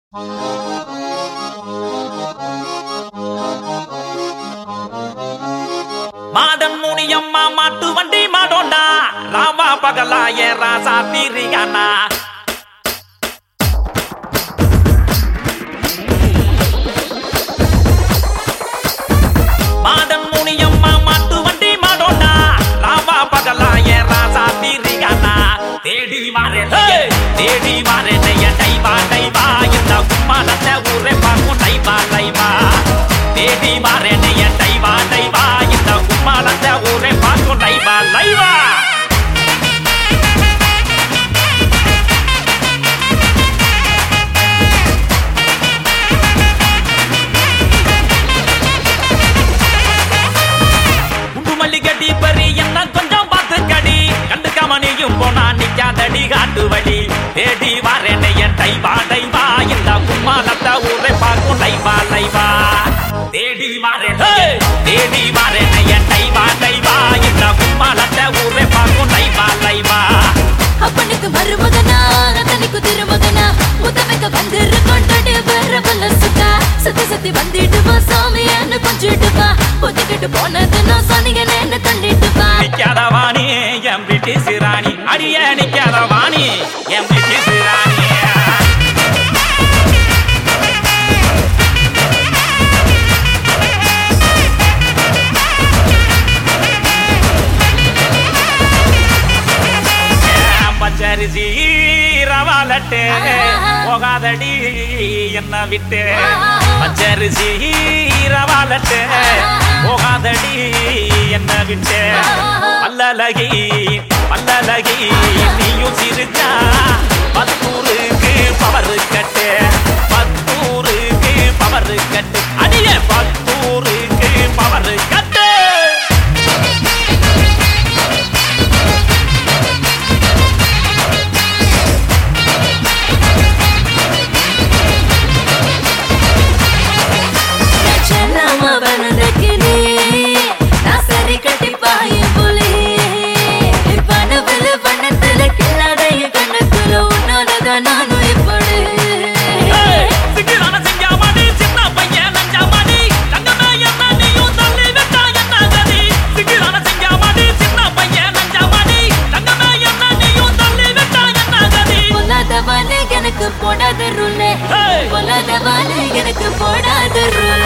Modern Muniyamma மாட்டு வண்டி மாடோண்டா ராமா பகலா ஏ ராசா தீரியானா மாடன் முனியம்மா மாட்டு வண்டி மாடோண்டா ராமா பகலா ஏ ராசா தீரியானா தேடி மாறே தேடி மாறே என் டைவா டைவா இந்த கும்மாலத்தை ஊரே பார்க்கும் டைவா டைவா தேடி மாறே என் டைவா டைவா இந்த கும்மாலத்தை ஊரே பார்க்கும் டைவா லைவா குண்டு மல்லிகட்டி பறி என்ன கொஞ்சம் பார்த்து கடி கண்டுக்காம நீயும் போனா நிக்காதடி காட்டு வழி தேடி வரேன் என் டைவா டைவா இந்த கும்மாலத்தை ஊரை பார்க்கும் லைவா லைவா தேடி வரேன் தேடி வரேன் என் டைவா டைவா இந்த கும்மாலத்தை ஊரை பார்க்கும் லைவா லைவா அப்பனுக்கு மருமகனா ரத்தனுக்கு திருமகனா முத்தமைக்க வந்துரு கொண்டாடி வேற பல்ல சுத்தா சுத்தி சுத்தி வந்துட்டு வா சாமி என்ன கொஞ்சிட்டு வா ஒத்துக்கிட்டு போனது நான் சொன்னீங்க என்ன தள்ளிட்டு வா நிக்காத வாணி என் பிரிட்டிஷ் ராணி அடிய நிக்காத வாணி என் பிரிட்டிஷ் ராணி பச்சரிசி ரவாலட்டு போகாதடி என்ன விட்டு பச்சரிசி ரவாலட்டு போகாதடி என்ன விட்டு பல்லலகி பல்லலகி நீயும் சிரிச்சா பத்தூருக்கு பவர் கட்டு பத்தூருக்கு பவர் கட்டு அடிய பத்தூருக்கு பவர் கட்டு லட்சணமா வளர்ந்த கிளி, நான் சரி கட்டி பாயும் புலி. வனவுல வனத்துல கில்லாத என் கண்ணுக்குள்ள உன்னோடதான் நானும் இப்படி. சிக்கிரான சிங்காமணி, சின்ன பையன் நஞ்சாமணி, தங்கமே என்ன நீயும் தள்ளி விட்டா என்ன கதி? சிக்கிரான சிங்காமணி, சின்ன பையன் நஞ்சாமணி, தங்கமே என்ன நீயும் தள்ளி விட்டா என்ன கதி? பொல்லாதவானே எனக்கு போடாத ரூலே Hey! பொல்லாதவானே எனக்கு போடாத ரூலே